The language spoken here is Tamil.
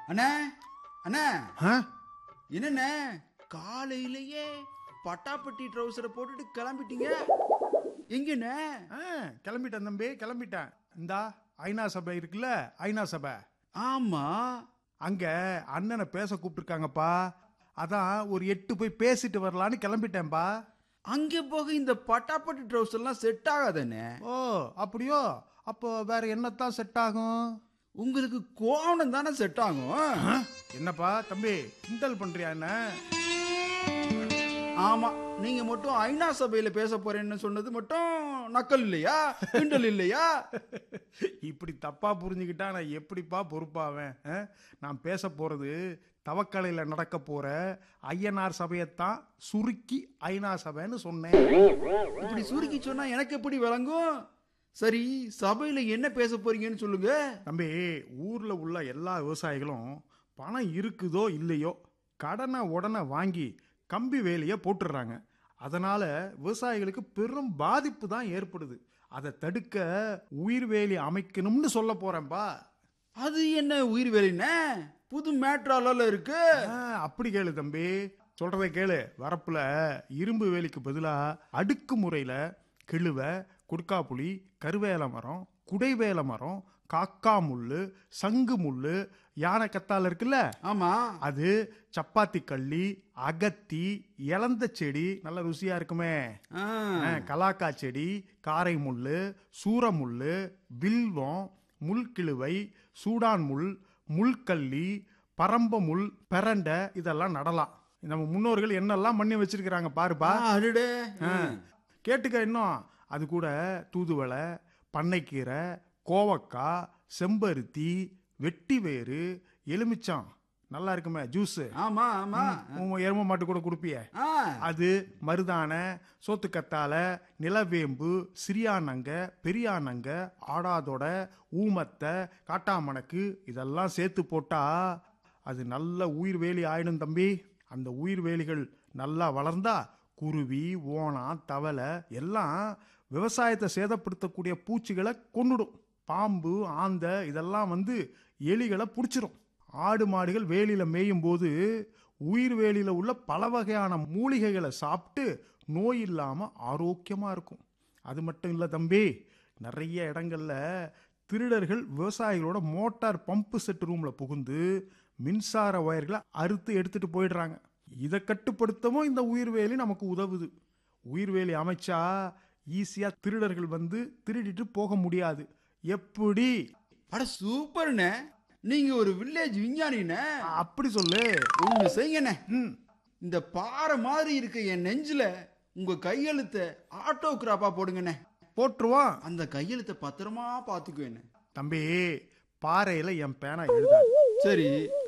அண்ணா அண்ணா ஆ? என்னண்ணே காலையிலேயே பட்டாப்பட்டி ட்ரௌசரை போட்டுட்டு கிளம்பிட்டீங்க எங்கண்ணே ஆ, கிளம்பிட்டேன் தம்பி கிளம்பிட்டேன் இந்தா ஐநா சபை இருக்குல்ல ஐநா சபை ஆமா அங்க அண்ணனை பேச கூப்பிட்டுருக்காங்கப்பா அதான் ஒரு எட்டு போய் பேசிட்டு வரலான்னு கிளம்பிட்டேன்பா அங்கே போக இந்த பட்டாப்பட்டி ட்ரௌசர்லாம் செட் ஆகாதண்ணே ஓ அப்படியோ அப்போ வேற என்னத்தான் செட் ஆகும் உங்களுக்கு கோவணம் தானே செட் ஆகும் ஆ? என்னப்பா தம்பி கிண்டல் பண்றியா என்ன ஆமா நீங்க மட்டும் ஐநா சபையில பேச போறேன்னு சொன்னது மட்டும் நக்கல் இல்லையா கிண்டல் இல்லையா இப்படி தப்பா புரிஞ்சுக்கிட்டா நான் எப்படிப்பா பொறுப்பாவேன் ஆ? நான் பேச போறது தவக்கலையில் நடக்க போற ஐயனார் சபையைத்தான் சுருக்கி ஐநா சபைன்னு சொன்னேன் இப்படி சுருக்கி சொன்னா எனக்கு எப்படி விளங்கும் சரி சபையில என்ன பேச போறீங்கன்னு சொல்லுங்க தம்பி ஊர்ல உள்ள எல்லா விவசாயிகளும் பணம் இருக்குதோ இல்லையோ கடனை உடனே வாங்கி கம்பி வேலியை போட்டுடுறாங்க அதனால விவசாயிகளுக்கு பெரும் பாதிப்பு தான் ஏற்படுது அதை தடுக்க உயிர் வேலி அமைக்கணும்னு சொல்ல போறேன்பா அது என்ன உயிர் வேலைண்ணே புது மேட்ரால இருக்கு ஆ, அப்படி கேளு தம்பி சொல்றதை கேளு வரப்புல இரும்பு வேலிக்கு பதிலா அடுக்கு முறையில கிழுவை குடுக்காப்புளி கருவேல மரம் குடைவேல மரம் காக்கா முள்ளு சங்கு முள்ளு யானை கத்தால இருக்குல்ல ஆமா அது சப்பாத்தி கள்ளி அகத்தி இலந்த செடி நல்ல ருசியா இருக்குமே ஆ. ஆ, கலாக்கா செடி காரை முள்ளு சூரமுள்ளு வில்வம் முள்கிழுவை சூடான் முள் முள்கள்ளி பரம்ப முள் பெரண்டை இதெல்லாம் நடலாம் நம்ம முன்னோர்கள் என்னெல்லாம் பண்ணி வச்சிருக்கிறாங்க பாருப்பா ஆ, அடடே ஆ, கேட்டுக்க இன்னும் அது கூட தூதுவளை பண்ணைக்கீரை கோவக்காய் செம்பருத்தி வெட்டிவேறு எலுமிச்சம் நல்லா இருக்குமே ஜூஸ் ஆமா ஆமா உன் எரும மாட்டு கூட கொடுப்பியே ஆ, அது மருதான சோத்துக்கத்தால நிலவேம்பு சிறியானங்க பெரியானங்க ஆடாதொட ஊமத்தை காட்டாமணக்கு இதெல்லாம் சேர்த்து போட்டா அது நல்ல உயிர் வேலி ஆயிடும் தம்பி அந்த உயிர் வேலிகள் நல்லா வளர்ந்தா குருவி ஓணம் தவளை எல்லாம் விவசாயத்தை சேதப்படுத்தக்கூடிய பூச்சிகளை கொன்னுடும் பாம்பு ஆந்த இதெல்லாம் வந்து எலிகளை பிடிச்சிரும் ஆடு மாடுகள் வேலியில மேயும் போது உயிர் வேலியில உள்ள பல வகையான மூலிகைகளை சாப்பிட்டு நோய் இல்லாம ஆரோக்கியமா இருக்கும் அது மட்டும் இல்ல தம்பி நிறைய இடங்கள்ல திருடர்கள் விவசாயிகளோட மோட்டார் பம்பு செட் ரூம்ல புகுந்து மின்சார ஒயர்களை அறுத்து எடுத்துட்டு போயிடுறாங்க இதை கட்டுப்படுத்தவும் இந்த உயிர்வேலி நமக்கு உதவுது உயிர்வேலி அமைச்சா ஈஸியா திருடர்கள் வந்து திருடிட்டு போக முடியாது எப்படி அட சூப்பர்ண்ணே நீங்க ஒரு வில்லேஜ் விஞ்ஞானிண்ணே அப்படி சொல்லு ஒண்ணு செய்யுங்கண்ணே ம் இந்த பாறை மாதிரி இருக்க என் நெஞ்சில உங்க கையெழுத்தை ஆட்டோகிராஃபா போடுங்கண்ணே போட்டுருவான் அந்த கையெழுத்தை பத்திரமா பாத்துக்குவேண்ணே தம்பி பாறையில என் பேனா எழுதாது சரி